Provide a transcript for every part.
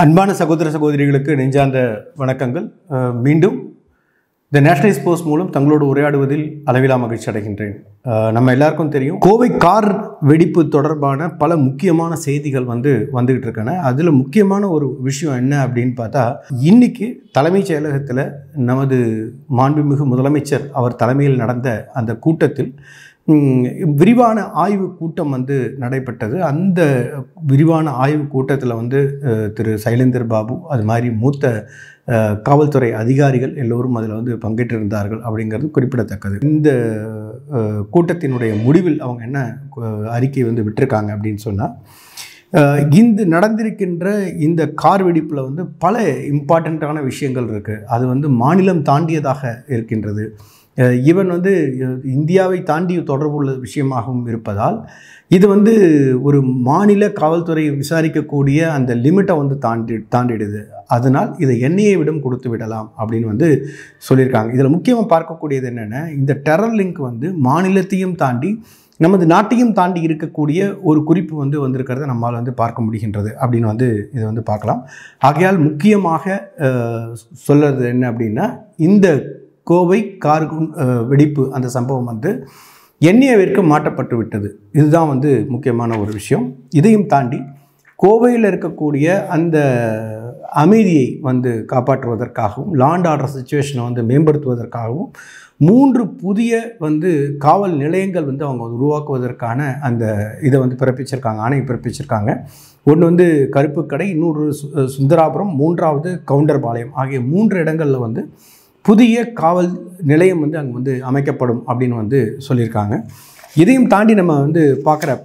அன்பான சகோதர சகோதரிகளுக்கு நெஞ்சார்ந்த வணக்கங்கள் அஹ், மீண்டும் த நேஷனல் ஸ்போர்ட்ஸ் மூலம் தங்களோடு உரையாடுவதில் அளவிலா மகிழ்ச்சி அடைகின்றேன் அஹ், நம்ம எல்லாருக்கும் தெரியும் கோவை கார் வெடிப்பு தொடர்பான பல முக்கியமான செய்திகள் வந்து வந்துகிட்டு இருக்கன அதில் முக்கியமான ஒரு விஷயம் என்ன அப்படின்னு பார்த்தா இன்னைக்கு தலைமைச் செயலகத்தில் நமது மாண்புமிகு முதலமைச்சர் அவர் தலைமையில் நடந்த அந்த கூட்டத்தில் ம், விரிவான ஆய்வு கூட்டம் வந்து நடைபெற்றது அந்த விரிவான ஆய்வு கூட்டத்தில் வந்து அஹ், திரு சைலேந்தர் பாபு அது மாதிரி மூத்த அஹ், காவல்துறை அதிகாரிகள் எல்லோரும் அதில் வந்து பங்கேற்றிருந்தார்கள் அப்படிங்கிறது குறிப்பிடத்தக்கது இந்த அஹ், கூட்டத்தினுடைய முடிவில் அவங்க என்ன அஹ், அறிக்கை வந்து விட்டிருக்காங்க அப்படின்னு சொன்னால் அஹ் இந்த நடந்திருக்கின்ற இந்த கார் வெடிப்பில் வந்து பல இம்பார்ட்டண்ட்டான விஷயங்கள் இருக்குது அது வந்து மாநிலம் தாண்டியதாக இருக்கின்றது அஹ் இவன் வந்து அஹ் இந்தியாவை தாண்டி தொடர்புள்ள விஷயமாகவும் இருப்பதால் இது வந்து ஒரு மாநில காவல்துறை விசாரிக்கக்கூடிய அந்த லிமிட்டை வந்து தாண்டி தாண்டிடுது அதனால் இதை என்ஐஏவிடம் கொடுத்து விடலாம் அப்படின்னு வந்து சொல்லியிருக்காங்க இதில் முக்கியமாக பார்க்கக்கூடியது என்னென்னா இந்த டெரர் லிங்க் வந்து மாநிலத்தையும் தாண்டி நமது நாட்டையும் தாண்டி இருக்கக்கூடிய ஒரு குறிப்பு வந்து வந்திருக்கிறத நம்மால் வந்து பார்க்க முடிகின்றது அப்படின்னு வந்து இதை வந்து பார்க்கலாம் ஆகையால் முக்கியமாக அஹ், சொல்றது என்ன அப்படின்னா இந்த கோவை கார் குண்- அஹ், வெடிப்பு அந்த சம்பவம் வந்து என்ஐஏவிற்கு மாற்றப்பட்டு விட்டது இதுதான் வந்து முக்கியமான ஒரு விஷயம் இதையும் தாண்டி கோவையில் இருக்கக்கூடிய அந்த அமைதியை வந்து காப்பாற்றுவதற்காகவும் லாண்ட் ஆர்டர் சுச்சுவேஷனை வந்து மேம்படுத்துவதற்காகவும் மூன்று புதிய வந்து காவல் நிலையங்கள் வந்து அவங்க உருவாக்குவதற்கான அந்த இதை வந்து பிறப்பிச்சிருக்காங்க ஆணை பிறப்பிச்சிருக்காங்க ஒன்று வந்து கருப்புக்கடை இன்னொரு சு- சுந்தராபுரம் மூன்றாவது கவுண்டர்பாளையம் ஆகிய மூன்று இடங்களில் வந்து புதிய காவல் நிலையம் வந்து அங்கே வந்து அமைக்கப்படும் அப்படின்னு வந்து சொல்லியிருக்காங்க இதையும் தாண்டி நம்ம வந்து பார்க்குறப்ப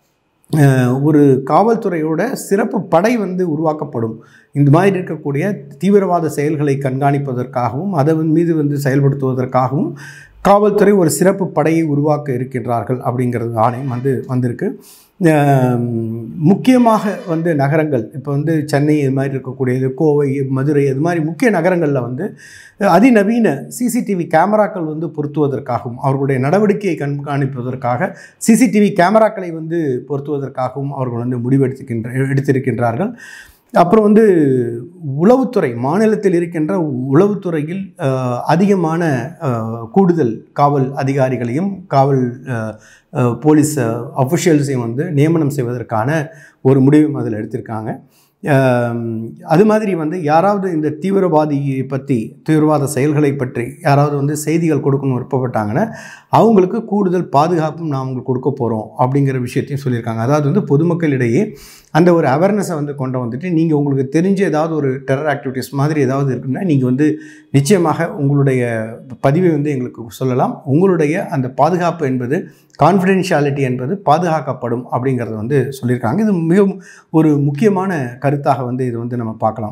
அஹ், ஒரு காவல்துறையோட சிறப்பு படை வந்து உருவாக்கப்படும் இந்த மாதிரி இருக்கக்கூடிய தீவிரவாத செயல்களை கண்காணிப்பதற்காகவும் அதன் மீது வந்து செயல்படுத்துவதற்காகவும் காவல்துறை ஒரு சிறப்பு படையை உருவாக்க இருக்கின்றார்கள் அப்படிங்கிறது ஆணையம் வந்து வந்திருக்கு அஹ், முக்கியமாக வந்து நகரங்கள் இப்போ வந்து சென்னை இது மாதிரி இருக்கக்கூடியது கோவை மதுரை இது மாதிரி முக்கிய நகரங்களில் வந்து அதிநவீன சிசிடிவி கேமராக்கள் வந்து பொருத்துவதற்காகவும் அவர்களுடைய நடவடிக்கையை கண்காணிப்பதற்காக சிசிடிவி கேமராக்களை வந்து பொருத்துவதற்காகவும் அவர்கள் வந்து முடிவெடுத்துக்கின்ற எடுத்திருக்கின்றார்கள் அப்புறம் வந்து உளவுத்துறை மாநிலத்தில் இருக்கின்ற உளவுத்துறையில் அஹ், அதிகமான அஹ், கூடுதல் காவல் அதிகாரிகளையும் காவல் அஹ், அஹ், போலீஸ் அஃபிஷியல்ஸையும் வந்து நியமனம் செய்வதற்கான ஒரு முடிவும் அதில் எடுத்திருக்காங்க அஹ், அது மாதிரி வந்து யாராவது இந்த தீவிரவாதியை பற்றி தீவிரவாத செயல்களை பற்றி யாராவது வந்து செய்திகள் கொடுக்கணும் விருப்பப்பட்டாங்கன்னா அவங்களுக்கு கூடுதல் பாதுகாப்பும் நான் அவங்களுக்கு கொடுக்க போகிறோம் அப்படிங்கிற விஷயத்தையும் சொல்லியிருக்காங்க அதாவது வந்து பொதுமக்களிடையே அந்த ஒரு அவேர்னஸை வந்து கொண்டு வந்துட்டு நீங்கள் உங்களுக்கு தெரிஞ்ச ஏதாவது ஒரு டெரர் ஆக்டிவிட்டீஸ் மாதிரி ஏதாவது இருக்குன்னா நீங்கள் வந்து நிச்சயமாக உங்களுடைய பதிவை வந்து எங்களுக்கு சொல்லலாம் உங்களுடைய அந்த பாதுகாப்பு என்பது கான்ஃபிடென்ஷியாலிட்டி என்பது பாதுகாக்கப்படும் அப்படிங்கிறத வந்து சொல்லியிருக்காங்க இது மிகவும் ஒரு முக்கியமான கருத்தாக வந்து இது வந்து நம்ம பார்க்கலாம்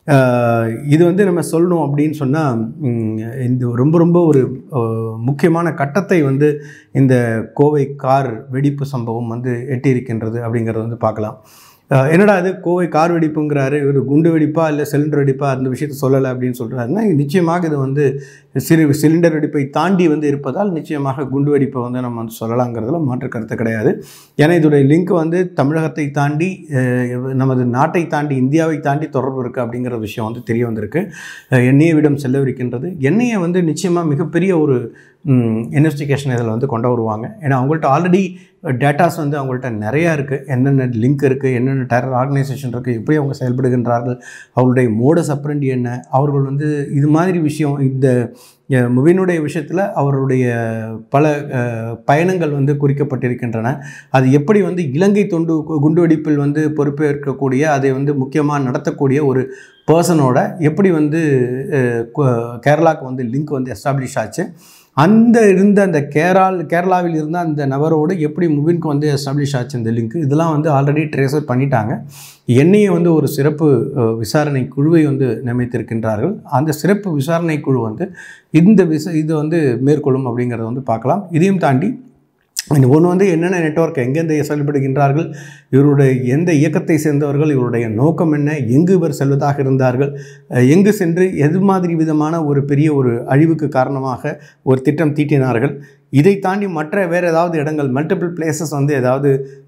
அஹ் இது வந்து நம்ம சொல்லணும் அப்படின்னு சொன்னால் இந்த ரொம்ப ரொம்ப ஒரு அஹ், முக்கியமான கட்டத்தை வந்து இந்த கோவை கார் வெடிப்பு சம்பவம் வந்து எட்டியிருக்கின்றது அப்படிங்கிறத வந்து பார்க்கலாம் அஹ், என்னடா இது கோவை கார் வெடிப்புங்கிறாரு இவர் குண்டு வெடிப்பா இல்லை சிலிண்டர் வெடிப்பா அந்த விஷயத்தை சொல்லலை அப்படின்னு சொல்கிறாருன்னா நிச்சயமாக இது வந்து சிறு சிலிண்டர் வெடிப்பை தாண்டி வந்து இருப்பதால் நிச்சயமாக குண்டு வெடிப்பை வந்து நம்ம வந்து சொல்லலாங்கிறதுல மாற்று கருத்து கிடையாது ஏன்னா இதோடைய லிங்க் வந்து தமிழகத்தை தாண்டி அஹ், நமது நாட்டை தாண்டி இந்தியாவை தாண்டி தொடர்பு இருக்குது அப்படிங்கிற விஷயம் வந்து தெரிய வந்திருக்கு என்ஐஏவிடம் செல்லவிருக்கின்றது என்ஐஏ வந்து நிச்சயமாக மிகப்பெரிய ஒரு இன்வெஸ்டிகேஷன் இதில் வந்து கொண்டு வருவாங்க ஏன்னா அவங்கள்ட்ட ஆல்ரெடி டேட்டாஸ் வந்து அவங்கள்ட்ட நிறையா இருக்குது என்னென்ன லிங்க் இருக்குது என்னென்ன டெரர் ஆர்கனைசேஷன் இருக்குது எப்படி அவங்க செயல்படுகின்றார்கள் அவர்களுடைய மோடஸ் அப்ரண்டி என்ன அவர்கள் வந்து இது மாதிரி விஷயம் இந்த அஹ், முபினுடைய விஷயத்தில் அவருடைய பல அஹ், பயணங்கள் வந்து குறிக்கப்பட்டிருக்கின்றன அது எப்படி வந்து இலங்கை தொண்டு குண்டுவெடிப்பில் வந்து பொறுப்பேற்கக்கூடிய அதை வந்து முக்கியமாக நடத்தக்கூடிய ஒரு பர்சனோட எப்படி வந்து அஹ், கு- கேரளாவுக்கு வந்து லிங்க் வந்து எஸ்டாப்ளிஷ் ஆச்சு அந்த இருந்த அந்த கேரால் கேரளாவில் இருந்த அந்த நபரோடு எப்படி முபினுக்கு வந்து எஸ்டாப்ளிஷ் ஆச்சு இந்த லிங்க் இதெல்லாம் வந்து ஆல்ரெடி ட்ரேசர் பண்ணிட்டாங்க என்னையே வந்து ஒரு சிறப்பு அஹ், விசாரணை குழுவை வந்து நியமித்திருக்கின்றார்கள் அந்த சிறப்பு விசாரணை குழு வந்து இந்த விச இதை வந்து மேற்கொள்ளும் அப்படிங்கிறத வந்து பார்க்கலாம் இதையும் தாண்டி ஒன்று வந்து என்னென்ன நெட்வொர்க் எங்கெந்த செயல்படுகின்றார்கள் இவருடைய எந்த இயக்கத்தை சேர்ந்தவர்கள் இவருடைய நோக்கம் என்ன எங்கு இவர் செல்வதாக இருந்தார்கள் அஹ் எங்கு சென்று எது மாதிரி விதமான ஒரு பெரிய ஒரு அழிவுக்கு காரணமாக ஒரு திட்டம் தீட்டினார்கள் இதை தாண்டி மற்ற வேறு ஏதாவது இடங்கள் மல்டிபிள் பிளேசஸ் வந்து ஏதாவது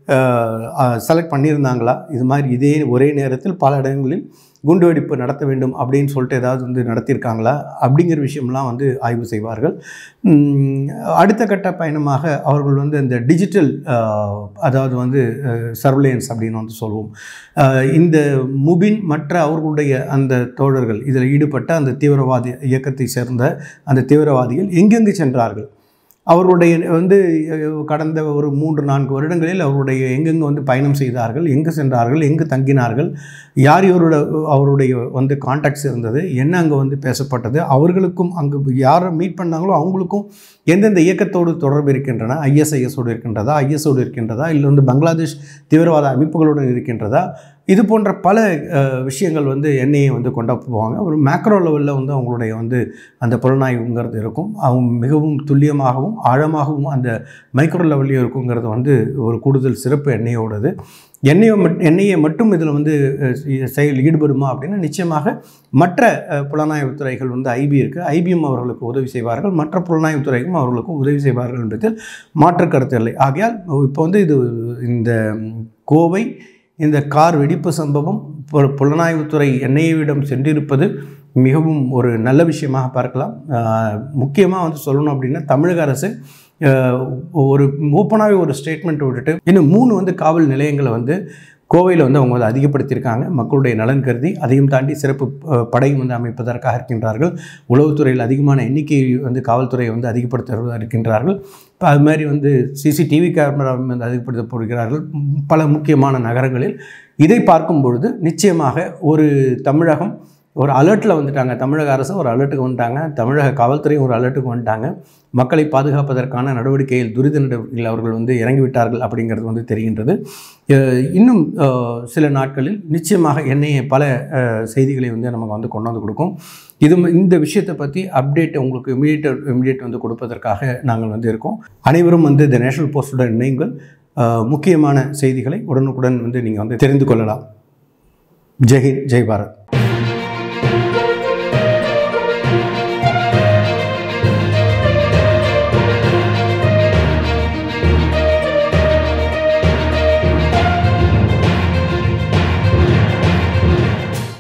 செலக்ட் பண்ணியிருந்தாங்களா இது மாதிரி இதே ஒரே நேரத்தில் பல இடங்களில் குண்டுவெடிப்பு நடத்த வேண்டும் அப்படின்னு சொல்லிட்டு ஏதாவது வந்து நடத்தியிருக்காங்களா அப்படிங்கிற விஷயம்லாம் வந்து ஆய்வு செய்வார்கள் உம், அடுத்த கட்ட பயணமாக அவர்கள் வந்து இந்த டிஜிட்டல் அதாவது வந்து சர்வலையன்ஸ் அப்படின்னு வந்து சொல்லுவோம் அஹ், இந்த முபின் மற்ற அவர்களுடைய அந்த தோழர்கள் இதில் ஈடுபட்ட அந்த தீவிரவாதி இயக்கத்தை சேர்ந்த அந்த தீவிரவாதிகள் எங்கெங்கு சென்றார்கள் அவர்களுடைய வந்து அஹ், கடந்த ஒரு மூன்று நான்கு வருடங்களில் அவருடைய எங்கெங்கே வந்து பயணம் செய்தார்கள் எங்கு சென்றார்கள் எங்கு தங்கினார்கள் யார் இவரோட அவருடைய வந்து கான்டாக்ட்ஸ் இருந்தது என்ன அங்கே வந்து பேசப்பட்டது அவர்களுக்கும் அங்கு யாரை மீட் பண்ணாங்களோ அவங்களுக்கும் எந்தெந்த இயக்கத்தோடு தொடர்பு இருக்கின்றன ஐஎஸ்ஐஎஸோடு இருக்கின்றதா ஐஎஸோடு இருக்கின்றதா இல்லை வந்து பங்களாதேஷ் தீவிரவாத அமைப்புகளுடன் இருக்கின்றதா இது போன்ற பல அஹ், விஷயங்கள் வந்து என்ஐஏ வந்து கொண்டு போவாங்க ஒரு மேக்ரோ லெவலில் வந்து அவங்களுடைய வந்து அந்த புலனாய்வுங்கிறது இருக்கும் அவங்க மிகவும் துல்லியமாகவும் ஆழமாகவும் அந்த மைக்ரோ லெவல்லையும் இருக்குங்கிறது வந்து ஒரு கூடுதல் சிறப்பு எண்ணெயோடது எண்ணெயை மட் எண்ணெயை மட்டும் இதில் வந்து அஹ், இ- செயல் ஈடுபடுமா அப்படின்னா நிச்சயமாக மற்ற அஹ், புலனாய்வுத் துறைகள் வந்து ஐபி இருக்குது ஐபிஎம் அவர்களுக்கு உதவி செய்வார்கள் மற்ற புலனாய்வுத் துறைக்கும் அவர்களுக்கு உதவி செய்வார்கள் என்பதில் மாற்று கருத்து இல்லை ஆகையால் இப்போ வந்து இது இந்த ம், கோவை இந்த கார் வெடிப்பு சம்பவம் பு- புலனாய்வுத்துறை என்ஐஏவிடம் சென்றிருப்பது மிகவும் ஒரு நல்ல விஷயமாக பார்க்கலாம் முக்கியமாக வந்து சொல்லணும் அப்படின்னா தமிழக அரசு ஆஹ், ஒரு ஓப்பனாகவே ஒரு ஸ்டேட்மெண்ட் விட்டுட்டு இன்னும் மூணு வந்து காவல் நிலையங்களை வந்து கோவையில் வந்து அவங்க வந்து அதிகப்படுத்தியிருக்காங்க மக்களுடைய நலன் கருதி அதையும் தாண்டி சிறப்பு அஹ், படையும் வந்து அமைப்பதற்காக இருக்கின்றார்கள் உளவுத்துறையில் அதிகமான எண்ணிக்கை வந்து காவல்துறையை வந்து அதிகப்படுத்த இருக்கின்றார்கள் இப்போ அது மாதிரி வந்து சிசிடிவி கேமரா வந்து அதிகப்படுத்த போகிறார்கள் ம், பல முக்கியமான நகரங்களில் இதை பார்க்கும் பொழுது நிச்சயமாக ஒரு தமிழகம் ஒரு அலர்ட்டில் வந்துட்டாங்க தமிழக அரசு ஒரு அலர்ட்டுக்கு வந்துட்டாங்க தமிழக காவல்துறையும் ஒரு அலர்ட்டுக்கு வந்துட்டாங்க மக்களை பாதுகாப்பதற்கான நடவடிக்கையில் துரித நடவடிக்கையில் அவர்கள் வந்து இறங்கிவிட்டார்கள் அப்படிங்கிறது வந்து தெரிகின்றது அஹ் இன்னும் அஹ், சில நாட்களில் நிச்சயமாக என்னைய பல அஹ், செய்திகளை வந்து நமக்கு வந்து கொண்டு வந்து கொடுக்கும் இது ம- இந்த விஷயத்தை பற்றி அப்டேட் உங்களுக்கு இமீடியட் இமீடியட் வந்து கொடுப்பதற்காக நாங்கள் வந்து இருக்கோம் அனைவரும் வந்து இந்த நேஷனல் போஸ்டுடன் இணையுங்கள் அஹ், முக்கியமான செய்திகளை உடனுக்குடன் வந்து நீங்கள் வந்து தெரிந்து கொள்ளலாம் ஜெய்ஹிந்த் ஜெய் பாரத்